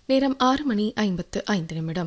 நேரம் ஆறு மணி ஐம்பத்து ஐந்து நிமிடம்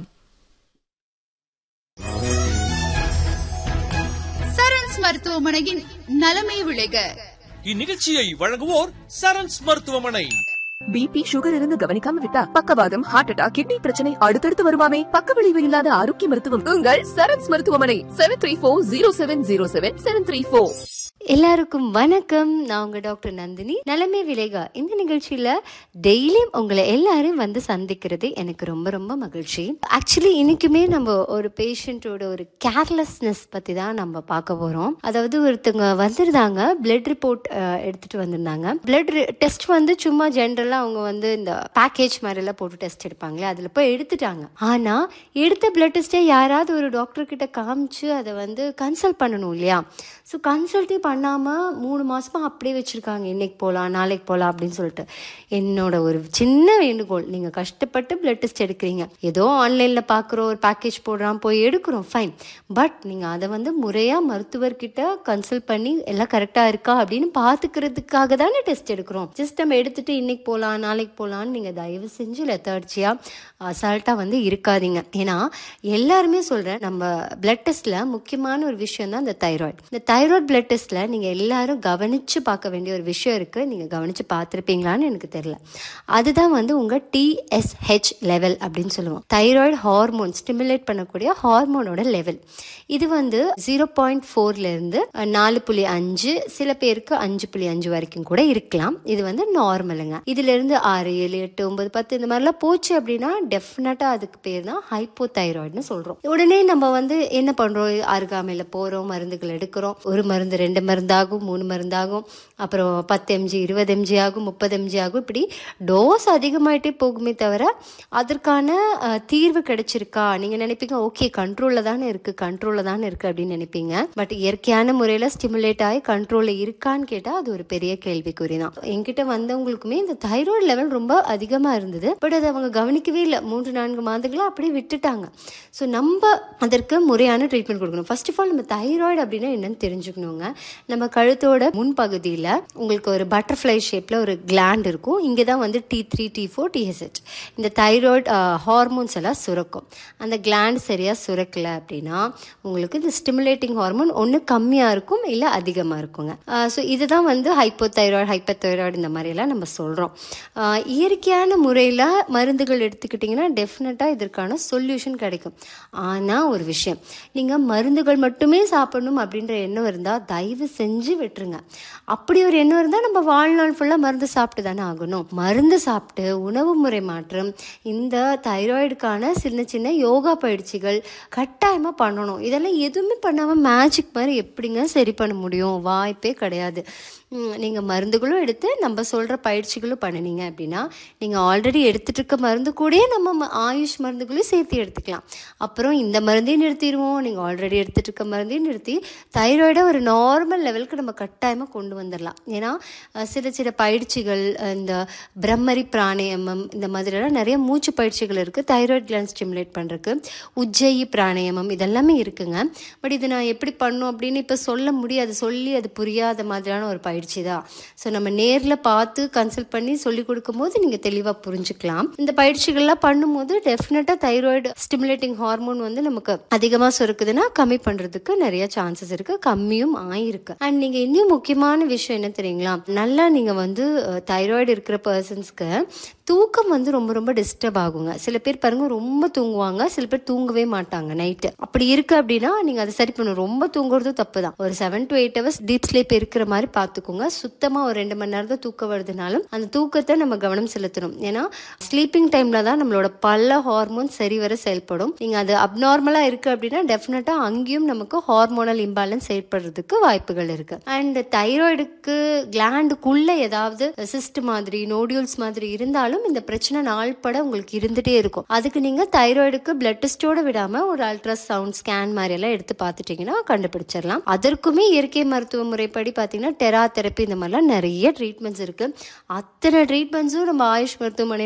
சரண்ஸ் மருத்துவமனையின் நலமே விளைக இந்நிகழ்ச்சியை வழங்குவோர் சரண்ஸ் மருத்துவமனை பிபி சுகர் இருந்து கவனிக்காம விட்டா பக்கவாதம் ஹார்ட் அட்டாக் கிட்னி பிரச்சனை அடுத்தடுத்து வருமாமே பக்க விளைவு இல்லாத ஆரோக்கிய மருத்துவம் உங்கள் சரண்ஸ் மருத்துவமனை seven three four zero seven zero seven seven three four எல்லாருக்கும் வணக்கம் நான் உங்க டாக்டர் நந்தினி நலமே விலேகா இந்த நிகழ்ச்சியில டெய்லியும் உங்களை எல்லாரும் வந்து சந்திக்கிறது எனக்கு ரொம்ப ரொம்ப மகிழ்ச்சி ஆக்சுவலி இன்னைக்குமே நம்ம ஒரு பேஷண்ட்டோட ஒரு கேர்லெஸ்னஸ் பத்தி தான் நம்ம பார்க்க போறோம் அதாவது ஒருத்தவங்க வந்திருந்தாங்க பிளட் ரிப்போர்ட் எடுத்துட்டு வந்திருந்தாங்க பிளட் டெஸ்ட் வந்து சும்மா ஜென்ரலா அவங்க வந்து இந்த பேக்கேஜ் மாதிரி எல்லாம் போட்டு டெஸ்ட் எடுப்பாங்களே அதுல போய் எடுத்துட்டாங்க ஆனா எடுத்த பிளட் டெஸ்ட்டை யாராவது ஒரு டாக்டர் கிட்ட காமிச்சு அதை வந்து கன்சல்ட் பண்ணணும் இல்லையா ஸோ கன்சல்ட்டே பண்ணாமல் மூணு மாசமா அப்படியே வச்சுருக்காங்க இன்னைக்கு போகலாம் நாளைக்கு போகலாம் அப்படின்னு சொல்லிட்டு என்னோட ஒரு சின்ன வேண்டுகோள் நீங்கள் கஷ்டப்பட்டு பிளட் டெஸ்ட் எடுக்கிறீங்க ஏதோ ஆன்லைனில் பார்க்குறோம் ஒரு பேக்கேஜ் போடுறோம் போய் எடுக்கிறோம் ஃபைன் பட் நீங்கள் அதை வந்து முறையாக மருத்துவர்கிட்ட கன்சல்ட் பண்ணி எல்லாம் கரெக்டாக இருக்கா அப்படின்னு பார்த்துக்கிறதுக்காக தானே டெஸ்ட் எடுக்கிறோம் ஜஸ்ட் நம்ம எடுத்துட்டு இன்னைக்கு போகலாம் நாளைக்கு போகலான்னு நீங்கள் தயவு செஞ்சு லெத்தாட்சியாக அசால்ட்டாக வந்து இருக்காதீங்க ஏன்னா எல்லாருமே சொல்கிறேன் நம்ம பிளட் டெஸ்ட்டில் முக்கியமான ஒரு விஷயம் தான் இந்த தைராய்டு இந்த தைராய்டு பிளட் டெஸ்ட்டில் நீங்கள் எல்லாரும் கவனித்து பார்க்க வேண்டிய ஒரு விஷயம் இருக்குது நீங்கள் கவனித்து பார்த்துருப்பீங்களான்னு எனக்கு தெரியல அதுதான் வந்து உங்கள் டிஎஸ்ஹெச் லெவல் அப்படின்னு சொல்லுவோம் தைராய்டு ஹார்மோன் ஸ்டிமுலேட் பண்ணக்கூடிய ஹார்மோனோட லெவல் இது வந்து ஜீரோ பாயிண்ட் ஃபோர்லேருந்து நாலு புள்ளி அஞ்சு சில பேருக்கு அஞ்சு புள்ளி அஞ்சு வரைக்கும் கூட இருக்கலாம் இது வந்து நார்மலுங்க இதுலேருந்து ஆறு ஏழு எட்டு ஒன்பது பத்து இந்த மாதிரிலாம் போச்சு அப்படின்னா டெஃபினட்டாக அதுக்கு பேர் தான் ஹைப்போ தைராய்டுன்னு சொல்கிறோம் உடனே நம்ம வந்து என்ன பண்ணுறோம் அருகாமையில் போகிறோம் மருந்துகள் எடுக்கிறோம் ஒரு மருந்து ரெண்டு மருந்தாகும் மூணு மருந்தாகும் அப்புறம் பத்து எம்ஜி இருபது எம்ஜி ஆகும் முப்பது எம்ஜி ஆகும் இப்படி டோஸ் அதிகமாயிட்டே போகுமே தவிர அதற்கான அஹ், தீர்வு கிடைச்சிருக்கா நீங்கள் நினைப்பீங்க ஓகே கண்ட்ரோலில் தானே இருக்குது கண்ட்ரோலில் தானே இருக்குது அப்படின்னு நினைப்பீங்க பட் இயற்கையான முறையில் ஸ்டிமுலேட் ஆகி கண்ட்ரோலில் இருக்கான்னு கேட்டால் அது ஒரு பெரிய கேள்விக்குறி தான் என்கிட்ட வந்தவங்களுக்குமே இந்த தைராய்டு லெவல் ரொம்ப அதிகமாக இருந்தது பட் அதை அவங்க கவனிக்கவே இல்லை மூன்று நான்கு மாதங்களாக அப்படியே விட்டுட்டாங்க ஸோ நம்ம அதற்கு முறையான ட்ரீட்மெண்ட் கொடுக்கணும் ஃபர்ஸ்ட் ஆஃப் ஆல் நம்ம தைராய்டு அப்படின்னா என்னன்னு தெரிஞ்சுக்கணுங்க நம்ம கழுத்தோட முன்பகுதியில் உங்களுக்கு ஒரு பட்டர்ஃப்ளை ஷேப்பில் ஒரு கிளாண்ட் இருக்கும் இங்கே தான் வந்து T three T four TSH இந்த தைராய்டு ஹார்மோன்ஸ் எல்லாம் சுரக்கும் அந்த கிளாண்ட் சரியாக சுரக்கலை அப்படின்னா உங்களுக்கு இந்த ஸ்டிமுலேட்டிங் ஹார்மோன் ஒன்று கம்மியாக இருக்கும் இல்லை அதிகமாக இருக்குங்க ஸோ இதுதான் வந்து ஹைப்போ தைராய்டு ஹைப்பர் தைராய்டு இந்த மாதிரியெல்லாம் நம்ம சொல்கிறோம் இயற்கையான முறையில் மருந்துகள் எடுத்துக்கிட்டிங்கன்னா டெஃபினட்டாக இதற்கான சொல்யூஷன் கிடைக்கும் ஆனால் ஒரு விஷயம் நீங்கள் மருந்துகள் மட்டுமே சாப்பிடணும் அப்படின்ற எண்ணம் இருந்தால் தயவு செஞ்சு விட்டுருங்க அப்படி ஒரு எண்ணம் இருந்தால் நம்ம வாழ்நாள் ஃபுல்லாக மருந்து சாப்பிட்டு தானே ஆகணும் மருந்து சாப்பிட்டு உணவு முறை மாற்றம் இந்த தைராய்டுக்கான சின்ன சின்ன யோகா பயிற்சிகள் கட்டாயமாக பண்ணணும் இதெல்லாம் எதுவுமே பண்ணாமல் மேஜிக் மாதிரி எப்படிங்க சரி பண்ண முடியும் வாய்ப்பே கிடையாது நீங்கள் மருந்துகளும் எடுத்து நம்ம சொல்கிற பயிற்சிகளும் பண்ணினீங்க அப்படின்னா நீங்கள் ஆல்ரெடி எடுத்துட்டு இருக்க மருந்து கூடயே நம்ம ம- ஆயுஷ் மருந்துகளையும் சேர்த்து எடுத்துக்கலாம் அப்புறம் இந்த மருந்தையும் நிறுத்திடுவோம் நீங்கள் ஆல்ரெடி எடுத்துட்டு இருக்க மருந்தையும் நிறுத்தி தைராய்டை ஒரு நார்மல் லெவலுக்கு நம்ம கட்டாயமாக கொண்டு வந்துடலாம் ஏன்னா அஹ், சில சில பயிற்சிகள் அஹ், இந்த பிரம்மரி பிராணாயாமம் இந்த மாதிரியெல்லாம் நிறைய மூச்சு பயிற்சிகள் இருக்குது தைராய்டு கிளாண்ட் ஸ்டிமுலேட் பண்ணுறதுக்கு உஜ்ஜயி பிராணாயாமம் இதெல்லாமே இருக்குங்க பட் இது நான் எப்படி பண்ணும் அப்படின்னு இப்போ சொல்ல முடியாது சொல்லி அது புரியாத மாதிரியான ஒரு பயிற்சி தான் ஸோ நம்ம நேரில் பார்த்து கன்சல்ட் பண்ணி சொல்லி கொடுக்கும்போது நீங்கள் தெளிவாக புரிஞ்சுக்கலாம் இந்த பயிற்சிகள்லாம் பண்ணும்போது டெஃபினட்டாக தைராய்டு ஸ்டிமுலேட்டிங் ஹார்மோன் வந்து நமக்கு அதிகமாக சுருக்குதுன்னா கம்மி பண்ணுறதுக்கு நிறைய சான்சஸ் இருக்குது கம்மியும் ஆயிருக்கு அண்ட் நீங்கள் இன்னும் முக்கியமான விஷயம் என்ன தெரியுங்களா நல்லா நீங்கள் வந்து தைராய்டு இருக்கிற பர்சன்ஸ்க்கு தூக்கம் வந்து ரொம்ப ரொம்ப டிஸ்டர்ப் ஆகுங்க சில பேர் பாருங்க ரொம்ப தூங்குவாங்க சில பேர் தூங்கவே மாட்டாங்க நைட்டு அப்படி இருக்கு அப்படின்னா நீங்க அதை சரி பண்ணணும் ரொம்ப தூங்குறதும் தப்பு தான் ஒரு seven to eight hours deep sleep இருக்கிற மாதிரி பார்த்துக்கோங்க சுத்தமா ஒரு ரெண்டு மணி நேரம் தான் தூக்கம் வருதுனாலும் அந்த தூக்கத்தை நம்ம கவனம் செலுத்தணும் ஏன்னா ஸ்லீப்பிங் டைம்ல தான் நம்மளோட பல ஹார்மோன் சரிவர செயல்படும் நீங்க அது அப்நார்மலா இருக்கு அப்படின்னா டெஃபினட்டா அங்கேயும் நமக்கு ஹார்மோனல் இம்பேலன்ஸ் ஏற்படுறதுக்கு வாய்ப்புகள் இருக்கு அண்ட் தைராய்டுக்கு கிளாண்டுக்குள்ள ஏதாவது சிஸ்ட் மாதிரி நோடியூல்ஸ் மாதிரி இருந்தாலும் இந்த பிரச்சனை நாள்பட உங்களுக்கு இருந்துட்டே இருக்கும் அதுக்கு நீங்க தைராய்டுக்கு பிளட் டெஸ்டோட விடாம ஒரு அல்ட்ராசவுண்ட் ஸ்கேன் மாதிரி எல்லாம் எடுத்து பார்த்துட்டீங்கன்னா கண்டுபிடிச்சிடலாம் அதற்குமே இயற்கை மருத்துவ முறைப்படி பார்த்தீங்கன்னா டெரா தெரப்பி இந்த மாதிரிலாம் நிறைய ட்ரீட்மெண்ட்ஸ் இருக்கு அத்தனை ட்ரீட்மெண்ட்ஸும் நம்ம ஆயுஷ் மருத்துவமனை